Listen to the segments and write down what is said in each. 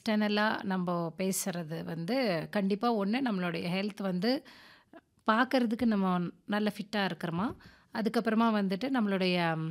எக்ஸ்டர்னலாக நம்ம பேசுறது வந்து கண்டிப்பா ஒண்ணு நம்மளுடைய ஹெல்த் வந்து பார்க்கறதுக்கு நம்ம நல்ல ஃபிட்டா இருக்கிறோமா, அதுக்கப்புறமா வந்துட்டு நம்மளுடைய ம்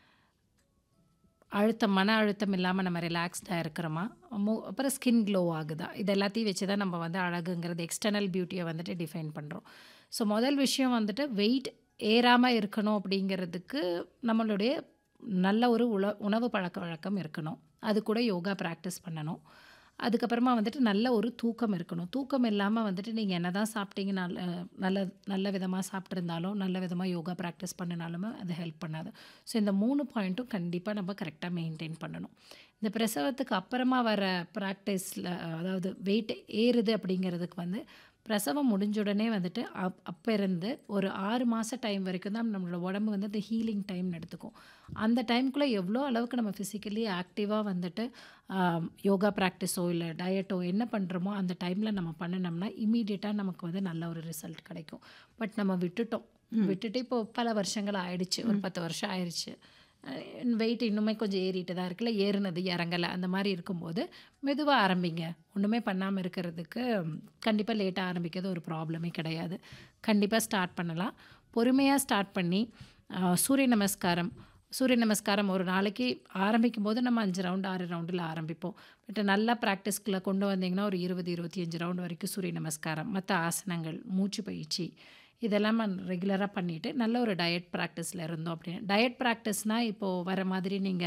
அழுத்தம், மன அழுத்தம் இல்லாம நம்ம ரிலாக்ஸ்டா இருக்கிறோமா, மு அப்புறம் ஸ்கின் க்ளோ ஆகுதா, இது எல்லாத்தையும் வச்சு தான் நம்ம வந்து அழகுங்கிறது எக்ஸ்டர்னல் பியூட்டிய வந்துட்டு டிஃபைன் பண்றோம். ஸோ முதல் விஷயம் வந்துட்டு வெயிட் ஏறாம இருக்கணும் அப்படிங்கிறதுக்கு நம்மளுடைய நல்ல ஒரு உள உணவு பழக்கவழக்கம் இருக்கணும். அது கூட யோகா பிராக்டிஸ் பண்ணணும். அதுக்கப்புறமா வந்துட்டு நல்ல ஒரு தூக்கம் இருக்கணும். தூக்கம் இல்லாம வந்துட்டு நீங்க என்னதான் சாப்பிட்டீங்க நல்ல நல்ல நல்ல விதமா சாப்பிட்டுருந்தாலும், நல்ல விதமா யோகா பிராக்டிஸ் பண்ணினாலுமே அது ஹெல்ப் பண்ணாது. ஸோ இந்த 3 பாயிண்ட்டும் கண்டிப்பா நம்ம கரெக்ட்டா மெயின்டெயின் பண்ணணும். இந்த பிரசவத்துக்கு அப்புறமா வர பிராக்டிஸ்ல அதாவது வெயிட் ஏறுது அப்படிங்கிறதுக்கு வந்து பிரசவம் முடிஞ்ச உடனே வந்துட்டு அப் அப்ப இருந்து ஒரு 6 மாச டைம் வரைக்கும் தான் நம்மளோட உடம்பு வந்து அந்த ஹீலிங் டைம்னு எடுத்துக்கும். அந்த டைம்க்குள்ள எவ்வளோ அளவுக்கு நம்ம ஃபிசிக்கலி ஆக்டிவா வந்துட்டு அ யோகா பிராக்டிஸோ இல்ல டயட்டோ என்ன பண்றோமோ அந்த டைம்ல நம்ம பண்ணுனோம்னா, இம்மீடியட்டா நமக்கு வந்து நல்ல ஒரு ரிசல்ட் கிடைக்கும். பட் நம்ம விட்டுட்டோம். ம். விட்டுட்டு இப்போ பல வருஷங்கள் ஆயிடுச்சு. ஒரு ம். 10 வருஷம் ஆயிருச்சு. அ வெயிட் இன்னுமே கொஞ்சம் ஏறிட்டு தான் இருக்குல்ல, ஏறுனது இறங்கல. அந்த மாரி இருக்கும்போது மெதுவா ஆரம்பிங்க. ஒண்ணுமே பண்ணாம இருக்கிறதுக்கு கண்டிப்பா லேட்டா ஆரம்பிக்கிறது ஒரு ப்ராப்ளமே கிடையாது. கண்டிப்பா ஸ்டார்ட் பண்ணலாம். பொறுமையா ஸ்டார்ட் பண்ணி அ சூரிய நமஸ்காரம் சூரிய நமஸ்காரம் ஒரு நாளைக்கு ஆரம்பிக்கும்போது நம்ம 5 ரவுண்ட், 6 ரவுண்டுல ஆரம்பிப்போம். பட் நல்லா பிராக்டிஸ்க்குள்ள கொண்டு வந்தீங்கன்னா, ஒரு 20, 25 ரவுண்ட் வரைக்கும் சூரிய நமஸ்காரம், மத்த ஆசனங்கள், மூச்சு பயிற்சி இதெல்லாம் ரெகுலரா பண்ணிட்டு, நல்ல ஒரு டயட் பிராக்டிஸ்ல இருந்தோம் அப்படின்னா டயட் பிராக்டிஸ்னா இப்போ வர மாதிரி நீங்க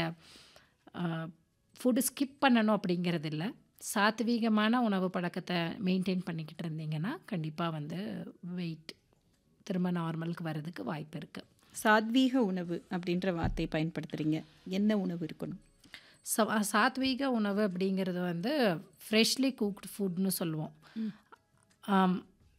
அ ஃபுட் ஸ்கிப் பண்ணணும் அப்படிங்கிறது இல்ல. சாத்வீகமான உணவு பழக்கத்த மெயின்டெயின் பண்ணிக்கிட்டு இருந்தீங்கன்னா, கண்டிப்பா வந்து வெயிட் திரும்ப நார்மலுக்கு வரதுக்கு வாய்ப்பு இருக்கு. சாத்வீக உணவு அப்படின்ற வார்த்தைய பயன்படுத்துறீங்க. என்ன உணவு இருக்கணும்? ச சாத்வீக உணவு அப்படிங்கிறது வந்து ஃப்ரெஷ்லி குக்டு ஃபுட்ன்னு சொல்லுவோம். ம். ஆம்.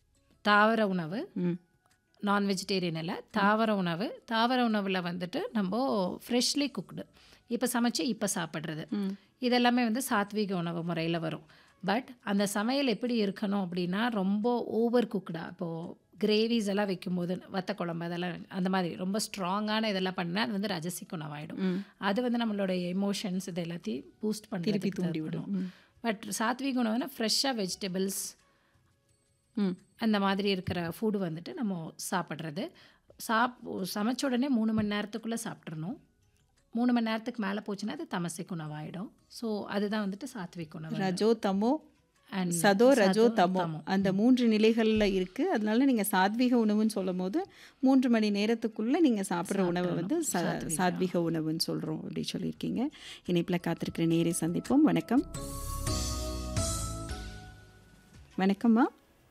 தாவர உணவு. ம். நான் வெஜிடேரியன் இல்ல. தாவர உணவு. தாவர உணவுல வந்துட்டு நம்போ ஃப்ரெஷ்லி குக்டு. இப்ப சமைச்சு இப்ப சாப்பிடுறது. ம். இதெல்லாமே வந்து சாத்வீக உணவு முறையில வரும். பட் அந்த சமையல் எப்படி இருக்கணும் அப்படின்னா, ரொம்ப ஓவர் குக்டா இப்போ கிரேவிஸ் எல்லாம் வைக்கும்போது வத்த குழம்பு அதெல்லாம் அந்த மாதிரி ரொம்ப ஸ்ட்ராங்கான இதெல்லாம் பண்ணா, அது வந்து ராஜசிக் உணவாயிடும். ம். அது வந்து நம்மளுடைய எமோஷன்ஸ் இது எல்லாத்தையும் பூஸ்ட் திருப்பி பண்றதுக்கு தான் தூண்டிவிடும். பண்ணும். ம். பட் சாத்வீக உணவுனா ஃப்ரெஷ்ஷா வெஜிடபிள்ஸ் ம். அந்த மாதிரி இருக்கிற ஃபுட் வந்துட்டு நம்ம சாப்பிடுறது. சாப் சமைச்ச உடனே 3 மணி நேரத்துக்குள்ள சாப்பிட்றணும். 3 மணி நேரத்துக்கு மேல போச்சுன்னா, அது தமசிக் உணவாயிடும். ஸோ அதுதான் வந்துட்டு சாத்விக் உணவு. ரஜோ, தமோ, அண்ட் சதோ, ரஜோ, சதோ, தமோ தமோ. அந்த ம். 3 நிலைகள்ல இருக்கு. அதனால நீங்க சாத்வீக உணவுன்னு சொல்லும்போது, 3 மணி நேரத்துக்குள்ள நீங்க சாப்பிடுற உணவ வந்து சாப்பிட்றணும். ச சாத்வீக. சாத்வீக உணவுன்னு சொல்றோம் அப்படி சொல்லியிருக்கீங்க. இணைப்பில காத்திருக்கிற நேயரை சந்திப்போம். வணக்கம். வணக்கம்மா.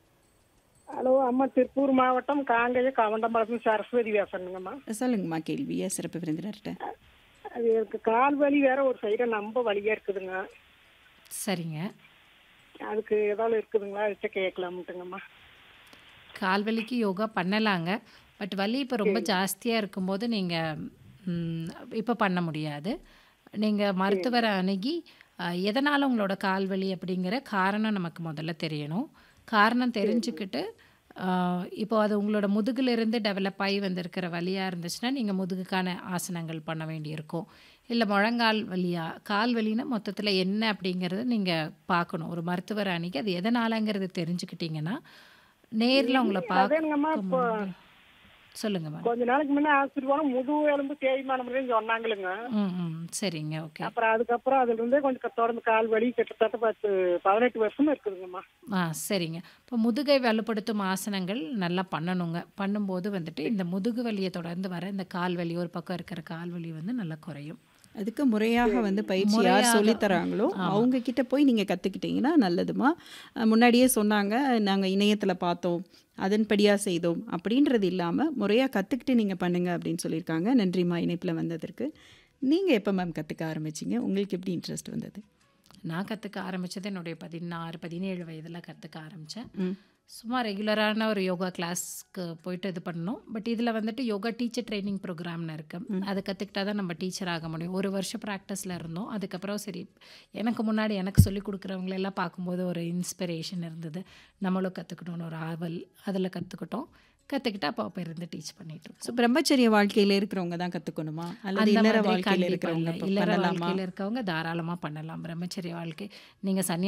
ஹலோ அம்மா திருப்பூர் மாவட்டம் காங்கேய கவண்டம்பாளையம் சரஸ்வதி பேசுறேங்கம்மா சொல்லுங்கம்மா கேள்விய சிறப்பு விருந்தினர்கிட்ட. அது எனக்கு கால் வலி வேற ஒரு சைடா ரொம்ப வலியா இருக்குதுங்க சரிங்க. அதுக்கு ஏதாவது இருக்குதுங்களா அதுக்கிட்ட கேட்கலாம்ட்டுங்கம்மா கால் வலிக்கு யோகா பண்ணலாங்க. பட் வலி இப்போ ரொம்ப சரி. ஜாஸ்தியா இருக்கும்போது நீங்க ம் இப்ப பண்ண முடியாது. நீங்க மருத்துவர அணுகி அ எதனால உங்களோட கால் வலி அப்படிங்கிற காரணம் நமக்கு முதல்ல தெரியணும். காரணம் தெரிஞ்சுக்கிட்டு அ இப்போ அது உங்களோட முதுகுலேருந்து டெவலப் ஆகி வந்திருக்கிற வலியா இருந்துச்சுன்னா, நீங்க முதுகுக்கான ஆசனங்கள் பண்ண வேண்டியிருக்கும். இல்ல முழங்கால் வலியா, கால் வலின்னா மொத்தத்துல என்ன அப்படிங்கிறத நீங்க பார்க்கணும். ஒரு மருத்துவர அணுகி அது எதனாலங்கிறது தெரிஞ்சுக்கிட்டீங்கன்னா, நேர்ல உங்கள அதேங்கம்மா பார்க்க இப்போ முடியும். சொல்லுங்க மேடம். கொஞ்ச நாளைக்கு முன்ன ஆஸ்பத்திரி போனா முதுகு எலும்பு தேய்மானம் சொன்னாங்களுங்க ம், ம். சரிங்க. ஓகே. அப்புறம் அதுக்கப்புறம் அதுல இருந்தே கொஞ்சம் தொடர்ந்து கால் வலி கிட்டத்தட்ட பத்து பதினெட்டு வருஷமா இருக்குதுங்கம்மா ஆ சரிங்க. இப்போ முதுகை வலுப்படுத்தும் ஆசனங்கள் நல்லா பண்ணணுங்க. பண்ணும்போது வந்துட்டு இந்த முதுகு வலிய தொடர்ந்து வர இந்த கால் வலி, ஒரு பக்கம் இருக்கிற கால் வலி வந்து நல்லா குறையும். அதுக்கு முறையாக வந்து பயிற்சி யார் முறையாக சொல்லி தராங்களோ, ஆமா. அவங்க கிட்ட போய் நீங்க கத்துக்கிட்டீங்கன்னா நல்லதும்மா. அ முன்னாடியே சொன்னாங்க, நாங்க இணையத்துல பார்த்தோம், அதன்படியா செய்தோம் அப்படின்றது இல்லாம, முறையா கத்துக்கிட்டு நீங்க பண்ணுங்க அப்படின்னு சொல்லியிருக்காங்க. நன்றிம்மா இணைப்பில வந்ததற்கு. நீங்க எப்ப மேம் கத்துக்க ஆரம்பிச்சீங்க? உங்களுக்கு எப்படி இன்ட்ரெஸ்ட் வந்தது? நான் கத்துக்க ஆரம்பிச்சது என்னுடைய 16, 17 வயதுல கத்துக்க ஆரம்பிச்சேன். ம். சும்மா ரெகுலரான ஒரு யோகா கிளாஸ்க்கு போயிட்டு இது பண்ணோம். பட் இதுல வந்துட்டு யோகா டீச்சர் ட்ரெய்னிங் ப்ரோக்ராம்னு இருக்கு. ம். அத கத்துக்கிட்டா தான் நம்ம டீச்சர் ஆக முடியும். ஒரு வருஷம் பிராக்டிஸ்ல இருந்தோம். அதுக்கப்புறம் சரி எனக்கு முன்னாடி எனக்கு சொல்லிக் குடுக்குறவங்கள எல்லாம் பார்க்கும்போது ஒரு இன்ஸ்பிரேஷன் இருந்தது. நம்மளும் கத்துக்கணும்னு ஒரு ஆவல். அதுல கத்துக்கிட்டோம். கத்துக்கிட்டு அப்போ அப்போ இருந்து டீச் பண்ணிட்டு ஸோ இருக்கோம். பிரம்மச்சரிய வாழ்க்கையில இருக்கிறவங்க தான் கத்துக்கணுமா? அல்லது அந்த இல்லற மாதிரி வாழ்க்கையில கண்டிப்பா இருக்கிறவங்க இல்ல. ப இல்லற பண்ணலாமா? வாழ்க்கையில இருக்கவங்க தாராளமா பண்ணலாம். பிரம்மச்சரிய வாழ்க்கை. நீங்க சன்னியா